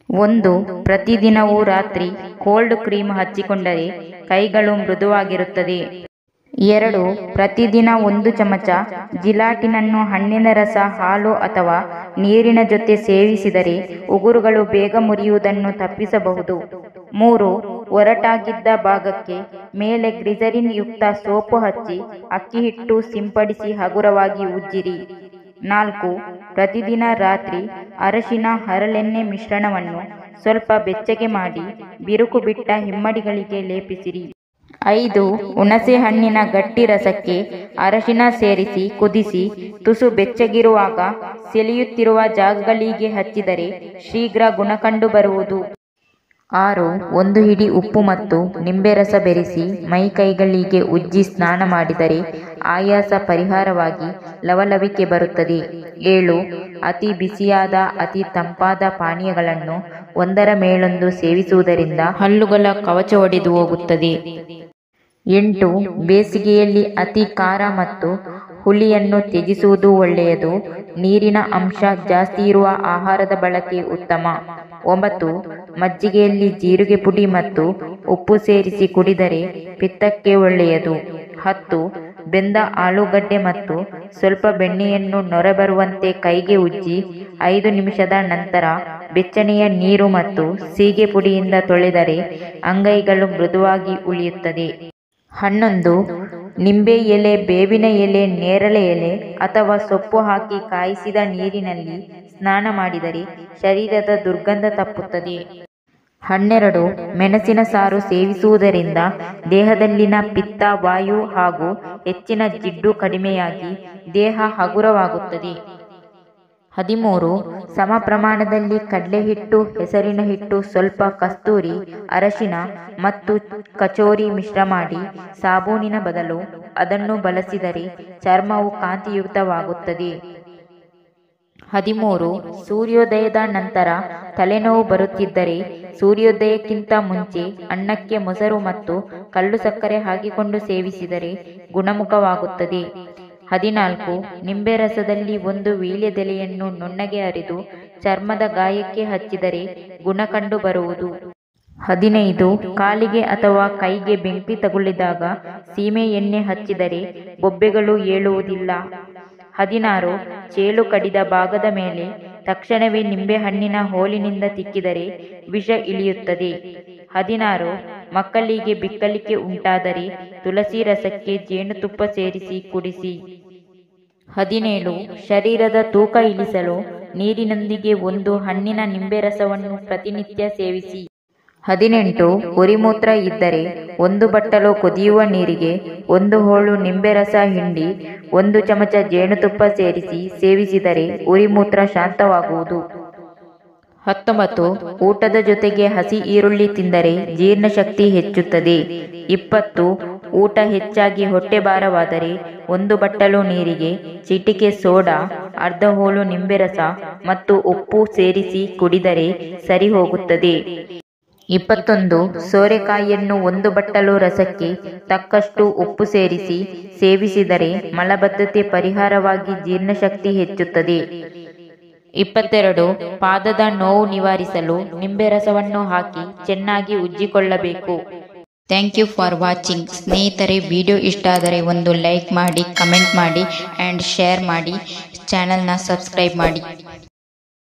ಒಂದು ಪ್ರತಿದಿನವೂ ರಾತ್ರಿ ಕೋಲ್ಡ್ ಕ್ರೀಮ್ ಹಚ್ಚಿಕೊಂಡರೆ ಕೈಗಳು ಮೃದುವಾಗಿರುತ್ತದೆ ಎರಡು ಪ್ರತಿದಿನ ಒಂದು ಚಮಚ ಜಿಲಾಟಿನನ್ನು ಹಣ್ಣಿನ ರಸ ಹಾಲು ಅಥವಾ ನೀರಿನ ಜೊತೆ ಸೇವಿಸಿದರೆ ಉಗುರುಗಳು ಬೇಗ ಮುರಿಯುವುದನ್ನು ತಪ್ಪಿಸಬಹುದು ಮೂರು ಒರಟಾಗಿದ್ದ ಭಾಗಕ್ಕೆ ಮೇಲೆ ಗ್ಲಿಸರಿನ್ ಯುಕ್ತ ಸೋಪು ಹಚ್ಚಿ ಅಕ್ಕಿ ಹಿಟ್ಟು ಸಿಂಪಡಿಸಿ ಹಗುರವಾಗಿ ಉಜ್ಜಿರಿ ನಾಲ್ಕು ಪ್ರತಿದಿನ ರಾತ್ರಿ ಅರಶಿನ ಹರಳೆಣ್ಣೆ ಮಿಶ್ರಣವನ್ನು ಸ್ವಲ್ಪ ಬೆಚ್ಚಗೆ ಮಾಡಿ ಬಿರುಕು ಬಿಟ್ಟ ಹಿಮ್ಮಡಿಗಳಿಗೆ ಲೇಪಿಸಿರಿ ಐದು ಹುಣಸೆ ಹಣ್ಣಿನ ಗಟ್ಟಿ ರಸಕ್ಕೆ ಅರಶಿನ ಸೇರಿಸಿ ಕುದಿಸಿ ತುಸು ಬೆಚ್ಚಗಿರುವಾಗ ಸೆಳೆಯುತ್ತಿರುವ ಜಾಗಗಳಿಗೆ ಹಚ್ಚಿದರೆ ಶೀಘ್ರ ಗುಣ ಕಂಡು ಬರುವುದು ಆರು ಒಂದು ಹಿಡಿ ಉಪ್ಪು ಮತ್ತು ನಿಂಬೆ ರಸ ಬೆರೆಸಿ ಮೈ ಕೈಗಳಿಗೆ ಉಜ್ಜಿ ಸ್ನಾನ ಮಾಡಿದರೆ ಆಯಾಸ ಪರಿಹಾರವಾಗಿ ಲವಲವಿಕೆ ಬರುತ್ತದೆ ಏಳು ಅತಿ ಬಿಸಿಯಾದ ಅತಿ ತಂಪಾದ ಪಾನೀಯಗಳನ್ನು ಒಂದರ ಮೇಲೊಂದು ಸೇವಿಸುವುದರಿಂದ ಹಲ್ಲುಗಳ ಕವಚ ಒಡೆದು ಹೋಗುತ್ತದೆ ಎಂಟು ಬೇಸಿಗೆಯಲ್ಲಿ ಅತಿ ಖಾರ ಮತ್ತು ಹುಳಿಯನ್ನು ತ್ಯಜಿಸುವುದು ಒಳ್ಳೆಯದು ನೀರಿನ ಅಂಶ ಜಾಸ್ತಿ ಇರುವ ಆಹಾರದ ಬಳಕೆ ಉತ್ತಮ ಒಂಬತ್ತು ಮಜ್ಜಿಗೆಯಲ್ಲಿ ಜೀರಿಗೆ ಪುಡಿ ಮತ್ತು ಉಪ್ಪು ಸೇರಿಸಿ ಕುಡಿದರೆ ಪಿತ್ತಕ್ಕೆ ಒಳ್ಳೆಯದು ಹತ್ತು ಬೆಂದ ಆಲೂಗಡ್ಡೆ ಮತ್ತು ಸ್ವಲ್ಪ ಬೆಣ್ಣೆಯನ್ನು ನೊರೆಬರುವಂತೆ ಕೈಗೆ ಉಜ್ಜಿ ಐದು ನಿಮಿಷದ ನಂತರ ಬೆಚ್ಚನೆಯ ನೀರು ಮತ್ತು ಸೀಗೆ ಪುಡಿಯಿಂದ ತೊಳೆದರೆ ಅಂಗೈಗಳು ಮೃದುವಾಗಿ ಉಳಿಯುತ್ತದೆ ಹನ್ನೊಂದು ನಿಂಬೆ ಎಲೆ ಬೇವಿನ ಎಲೆ ನೇರಳೆ ಎಲೆ ಅಥವಾ ಸೊಪ್ಪು ಹಾಕಿ ಕಾಯಿಸಿದ ನೀರಿನಲ್ಲಿ ಸ್ನಾನ ಮಾಡಿದರೆ ಶರೀರದ ದುರ್ಗಂಧ ತಪ್ಪುತ್ತದೆ ಹನ್ನೆರಡು ಮೆಣಸಿನ ಸಾರು ಸೇವಿಸುವುದರಿಂದ ದೇಹದಲ್ಲಿನ ಪಿತ್ತ ವಾಯು ಹಾಗೂ ಹೆಚ್ಚಿನ ಜಿಡ್ಡು ಕಡಿಮೆಯಾಗಿ ದೇಹ ಹಗುರವಾಗುತ್ತದೆ ಹದಿಮೂರು ಸಮ ಪ್ರಮಾಣದಲ್ಲಿ ಕಡಲೆ ಹಿಟ್ಟು ಹೆಸರಿನ ಹಿಟ್ಟು ಸ್ವಲ್ಪ ಕಸ್ತೂರಿ ಅರಶಿನ ಮತ್ತು ಕಚೋರಿ ಮಿಶ್ರ ಮಾಡಿ ಸಾಬೂನಿನ ಬದಲು ಅದನ್ನು ಬಳಸಿದರೆ ಚರ್ಮವು ಕಾಂತಿಯುಕ್ತವಾಗುತ್ತದೆ ಹದಿಮೂರು ಸೂರ್ಯೋದಯದ ನಂತರ ತಲೆನೋವು ಬರುತ್ತಿದ್ದರೆ ಸೂರ್ಯೋದಯಕ್ಕಿಂತ ಮುಂಚೆ ಅನ್ನಕ್ಕೆ ಮೊಸರು ಮತ್ತು ಕಲ್ಲು ಸಕ್ಕರೆ ಹಾಕಿಕೊಂಡು ಸೇವಿಸಿದರೆ ಗುಣಮುಖವಾಗುತ್ತದೆ ಹದಿನಾಲ್ಕು ನಿಂಬೆ ರಸದಲ್ಲಿ ಒಂದು ವೀಳ್ಯದೆಲೆಯನ್ನು ನುಣ್ಣಗೆ ಅರಿದು ಚರ್ಮದ ಗಾಯಕ್ಕೆ ಹಚ್ಚಿದರೆ ಗುಣ ಕಂಡು ಬರುವುದು ಹದಿನೈದು ಕಾಲಿಗೆ ಅಥವಾ ಕೈಗೆ ಬೆಂಕಿ ತಗುಲಿದಾಗ ಸೀಮೆ ಎಣ್ಣೆ ಹಚ್ಚಿದರೆ ಬೊಬ್ಬೆಗಳು ಏಳುವುದಿಲ್ಲ ಹದಿನಾರು ಚೇಳು ಕಡಿದ ಭಾಗದ ಮೇಲೆ ತಕ್ಷಣವೇ ನಿಂಬೆಹಣ್ಣಿನ ಹೋಲಿನಿಂದ ತಿಕ್ಕಿದರೆ ವಿಷ ಇಳಿಯುತ್ತದೆ ಹದಿನಾರು ಮಕ್ಕಳಿಗೆ ಬಿಕ್ಕಳಿಕೆ ಉಂಟಾದರೆ ತುಳಸಿ ರಸಕ್ಕೆ ಜೇನುತುಪ್ಪ ಸೇರಿಸಿ ಕುಡಿಸಿ ಹದಿನೇಳು ಶರೀರದ ತೂಕ ಇಳಿಸಲು ನೀರಿನೊಂದಿಗೆ ಒಂದು ಹಣ್ಣಿನ ನಿಂಬೆ ರಸವನ್ನು ಪ್ರತಿನಿತ್ಯ ಸೇವಿಸಿ ಹದಿನೆಂಟು ಉರಿಮೂತ್ರ ಇದ್ದರೆ ಒಂದು ಬಟ್ಟಲು ಕುದಿಯುವ ನೀರಿಗೆ ಒಂದು ಹೋಳು ನಿಂಬೆ ರಸ ಹಿಂಡಿ ಒಂದು ಚಮಚ ಜೇನುತುಪ್ಪ ಸೇರಿಸಿ ಸೇವಿಸಿದರೆ ಉರಿಮೂತ್ರ ಶಾಂತವಾಗುವುದು ಹತ್ತೊಂಬತ್ತು ಊಟದ ಜೊತೆಗೆ ಹಸಿ ಈರುಳ್ಳಿ ತಿಂದರೆ ಜೀರ್ಣಶಕ್ತಿ ಹೆಚ್ಚುತ್ತದೆ ಇಪ್ಪತ್ತು ಊಟ ಹೆಚ್ಚಾಗಿ ಹೊಟ್ಟೆ ಭಾರವಾದರೆ ಒಂದು ಬಟ್ಟಲು ನೀರಿಗೆ ಚಿಟಿಕೆ ಸೋಡಾ ಅರ್ಧ ಹೋಳು ನಿಂಬೆ ರಸ ಮತ್ತು ಉಪ್ಪು ಸೇರಿಸಿ ಕುಡಿದರೆ ಸರಿ ಹೋಗುತ್ತದೆ ಇಪ್ಪತ್ತೊಂದು ಸೋರೆಕಾಯಿಯನ್ನು ಒಂದು ಬಟ್ಟಲು ರಸಕ್ಕೆ ತಕ್ಕಷ್ಟು ಉಪ್ಪು ಸೇರಿಸಿ ಸೇವಿಸಿದರೆ ಮಲಬದ್ಧತೆ ಪರಿಹಾರವಾಗಿ ಜೀರ್ಣಶಕ್ತಿ ಹೆಚ್ಚುತ್ತದೆ ಇಪ್ಪತ್ತೆರಡು ಪಾದದ ನೋವು ನಿವಾರಿಸಲು ನಿಂಬೆ ರಸವನ್ನು ಹಾಕಿ ಚೆನ್ನಾಗಿ ಉಜ್ಜಿಕೊಳ್ಳಬೇಕು ಥ್ಯಾಂಕ್ ಯು ಫಾರ್ ವಾಚಿಂಗ್ ಸ್ನೇಹಿತರೆ ವಿಡಿಯೋ ಇಷ್ಟ ಆದರೆ ಒಂದು ಲೈಕ್ ಮಾಡಿ ಕಮೆಂಟ್ ಮಾಡಿ ಆ್ಯಂಡ್ ಶೇರ್ ಮಾಡಿ ಚಾನಲ್ನ ಸಬ್ಸ್ಕ್ರೈಬ್ ಮಾಡಿ